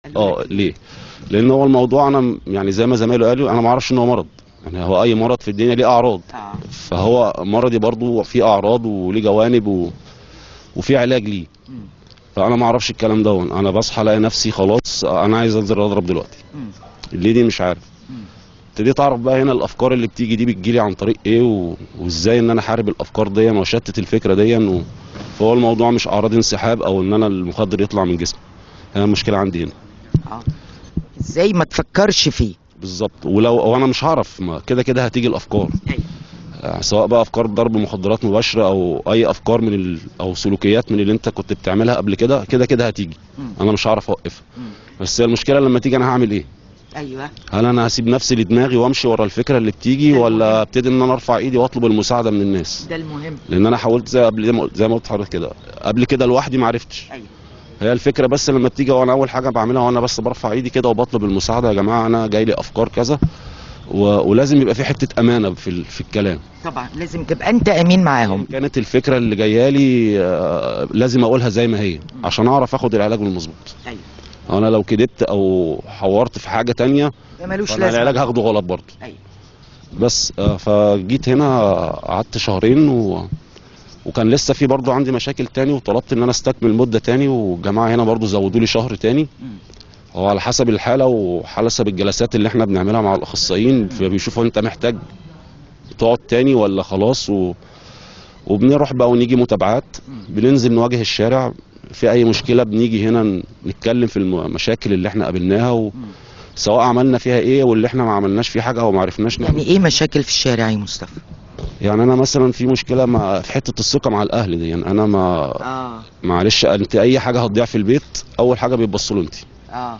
اه ليه لان هو الموضوع انا م- يعني زي ما زمايله قالوا انا ما اعرفش ان هو مرض يعني هو اي مرض في الدنيا ليه اعراض اه فهو مرضي برضو فيه اعراض وليه جوانب و... وفي علاج ليه مم. فانا ما اعرفش الكلام ده انا بصحى الاقي نفسي خلاص انا عايز انزل اضرب دلوقتي مم. ليه دي مش عارف مم. ابتديت اعرف بقى هنا الافكار اللي بتيجي دي بتجيلي عن طريق ايه و... وازاي ان انا احارب الافكار دي واشتت الفكره دي و... فهو الموضوع مش اعراض انسحاب او ان انا المخدر يطلع من جسمي هي المشكله عندي هنا اه ازاي ما تفكرش فيه بالظبط ولو وانا مش هعرف ما كده كده هتيجي الافكار ايوه آه، سواء بقى افكار ضرب مخدرات مباشره او اي افكار من ال... او سلوكيات من اللي انت كنت بتعملها قبل كده كده كده هتيجي مم. انا مش هعرف اوقفها مم. بس هي المشكله لما تيجي انا هعمل ايه ايوه هل انا هسيب نفسي لدماغي وامشي ورا الفكره اللي بتيجي ده ولا المهم. ابتدي ان انا ارفع ايدي واطلب المساعده من الناس ده المهم لان انا حاولت زي قبل زي ما قلت- زي ما قلت لحضرتك كده قبل كده لوحدي ما عرفتش ايوه هي الفكره بس لما بتيجي وانا اول حاجه بعملها وانا بس برفع ايدي كده وبطلب المساعده يا جماعه انا جاي لي افكار كذا و... ولازم يبقى في حته امانه في ال... في الكلام طبعا لازم تبقى انت امين معاهم كانت الفكره اللي جايه لي آه، لازم اقولها زي ما هي عشان اعرف اخد العلاج المظبوط ايوه انا لو كدبت او حورت في حاجه تانية ده ملوش فانا العلاج لازمه هاخده غلط برضه ايوه بس آه، فجيت هنا قعدت شهرين و... وكان لسه في برضه عندي مشاكل تاني وطلبت ان انا استكمل مده تاني والجماعه هنا برضه زودوا لي شهر تاني مم. هو على حسب الحاله وحسب الجلسات اللي احنا بنعملها مع الاخصائيين فبيشوفوا انت محتاج تقعد تاني ولا خلاص و... وبنروح بقى ونيجي متابعات بننزل نواجه الشارع في اي مشكله بنيجي هنا ن- نتكلم في المشاكل اللي احنا قابلناها و... سواء عملنا فيها ايه واللي احنا ما عملناش فيه حاجه او ما عرفناش نعمل يعني ايه مشاكل في الشارع يا مصطفى يعني انا مثلا في مشكله مع في حته الثقه مع الاهل دي يعني انا ما اه معلش انت اي حاجه هتضيع في البيت اول حاجه بيبصوا له انت اه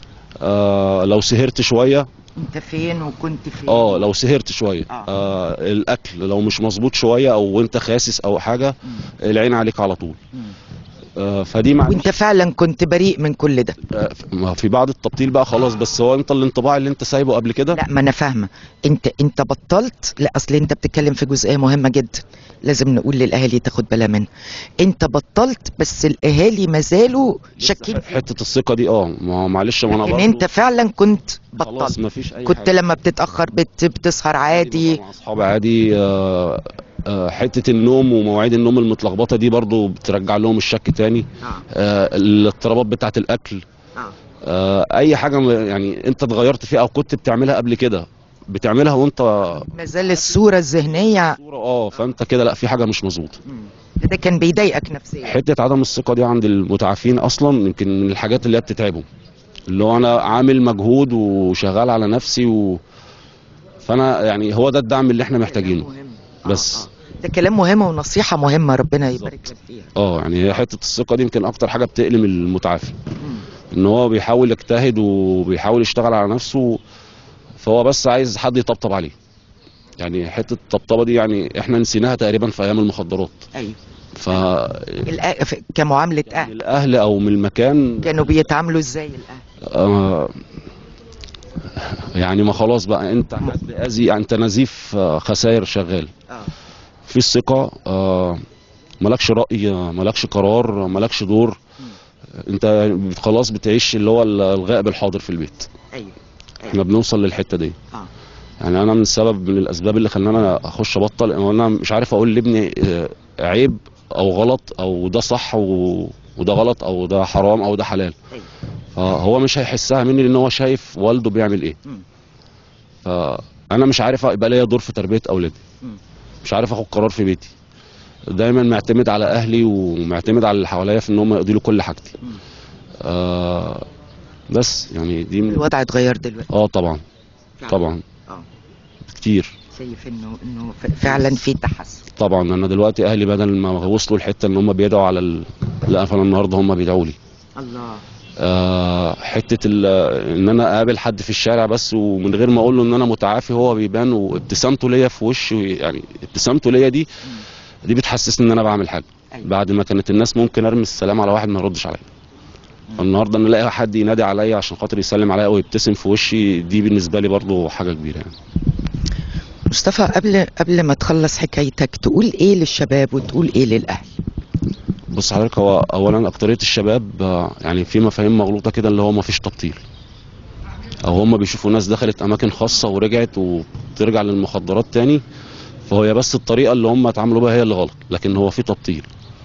آه لو سهرت شويه انت فين وكنت فين اه لو سهرت شويه آه. آه الاكل لو مش مظبوط شويه او انت خاسس او حاجه مم. العين عليك على طول مم. آه فدي مع وانت فعلا كنت بريء من كل ده آه ما في بعض التبطيل بقى خلاص بس هو انت الانطباع اللي انت سايبه قبل كده لا ما انا فاهمه انت انت بطلت لا اصل انت بتتكلم في جزئيه مهمه جدا لازم نقول للاهالي تاخد بالها منها انت بطلت بس الاهالي ما زالوا شاكين في حته الثقه دي اه ما هو معلش ما انا ان برضه انت فعلا كنت خلاص بطلت ما فيش اي كنت حاجة. لما بتتاخر بت بتسهر عادي مع اصحابي عادي آه، آه، حته النوم ومواعيد النوم المتلخبطه دي برضو بترجع لهم الشك تاني اه آه، الاضطرابات بتاعه الاكل اه آه، اي حاجه م- يعني انت اتغيرت فيها او كنت بتعملها قبل كده بتعملها وانت ما زال الصوره الذهنيه صورة اه فانت كده لا في حاجه مش مظبوطه مم. ده كان بيضايقك نفسيا حته عدم الثقه دي عند المتعافين اصلا يمكن من الحاجات اللي هي بتتعبهم اللي هو انا عامل مجهود وشغال على نفسي و... فانا يعني هو ده الدعم اللي احنا محتاجينه مهم. بس. آه. آه. ده كلام مهم ونصيحه مهمه ربنا بالظبط. يبارك لك فيها اه يعني هي حته الثقه دي يمكن اكتر حاجه بتألم المتعافي مم. ان هو بيحاول يجتهد وبيحاول يشتغل على نفسه فهو بس عايز حد يطبطب عليه يعني حته الطبطبه دي يعني احنا نسيناها تقريبا في ايام المخدرات ايوه ف الأ... ف- كمعامله اهل الاهل او من المكان كانوا بيتعاملوا ازاي الاهل آه يعني ما خلاص بقى انت حد اذي انت نزيف آه، خسائر شغال اه في الثقه آه مالكش راي آه، مالكش قرار آه، مالكش دور انت خلاص بتعيش اللي هو الغائب الحاضر في البيت ايوه احنا بنوصل للحته دي اه يعني انا من سبب من الاسباب اللي خلاني اخش ابطل ان انا مش عارف اقول لابني آه، عيب او غلط او ده صح و... وده غلط او ده حرام او ده حلال ايوه فهو مش هيحسها مني لان هو شايف والده بيعمل ايه مم. فانا مش عارف يبقى ليا دور في تربيه اولادي مم. مش عارف اخد قرار في بيتي دايما معتمد على اهلي ومعتمد على اللي حواليا في ان هم يقضوا لي كل حاجتي مم. آه بس يعني دي من الوضع اتغير دلوقتي اه طبعا طبعا اه كتير شايف انه انه ف- فعلا في تحسن طبعا انا دلوقتي اهلي بدل ما وصلوا لحته ان هم بيدعوا على ال... لا فانا النهارده هم بيدعوا لي الله آه حته ال... ان انا اقابل حد في الشارع بس ومن غير ما اقول له ان انا متعافي هو بيبان وابتسامته ليا في وشه يعني ابتسامته ليا دي دي بتحسسني ان انا بعمل حاجه أيوة. بعد ما كانت الناس ممكن ارمي السلام على واحد ما يردش عليا النهارده ان الاقي حد ينادي عليا عشان خاطر يسلم عليا او يبتسم في وشي دي بالنسبه لي برضو حاجه كبيره يعني مصطفى قبل قبل ما تخلص حكايتك تقول ايه للشباب وتقول ايه للاهل بص حضرتك هو اولا اكتريه الشباب آه، يعني في مفاهيم مغلوطه كده اللي هو ما فيش تبطيل او هم بيشوفوا ناس دخلت اماكن خاصه ورجعت وترجع للمخدرات تاني فهو هي بس الطريقه اللي هم اتعاملوا بيها هي اللي غلط لكن هو في تبطيل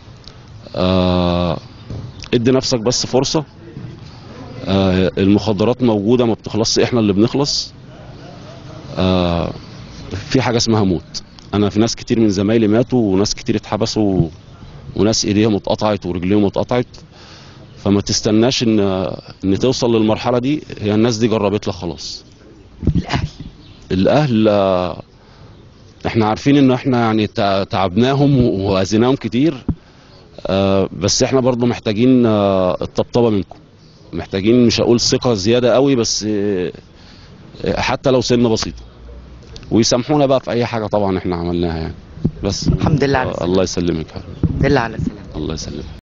آه ادي نفسك بس فرصه آه المخدرات موجوده ما بتخلصش احنا اللي بنخلص آه في حاجه اسمها موت انا في ناس كتير من زمايلي ماتوا وناس كتير اتحبسوا وناس ايديهم اتقطعت ورجليهم اتقطعت فما تستناش ان ان توصل للمرحله دي هي الناس دي جربت لك خلاص الاهل الاهل آه، احنا عارفين ان احنا يعني تع- تعبناهم واذيناهم كتير آه، بس احنا برضو محتاجين آه، الطبطبه منكم محتاجين مش هقول ثقه زياده قوي بس آه، حتى لو سنه بسيطه ويسامحونا بقى في اي حاجه طبعا احنا عملناها يعني بس الحمد لله على آه، السلامة. الله يسلمك الحمد لله على سلامة الله يسلمك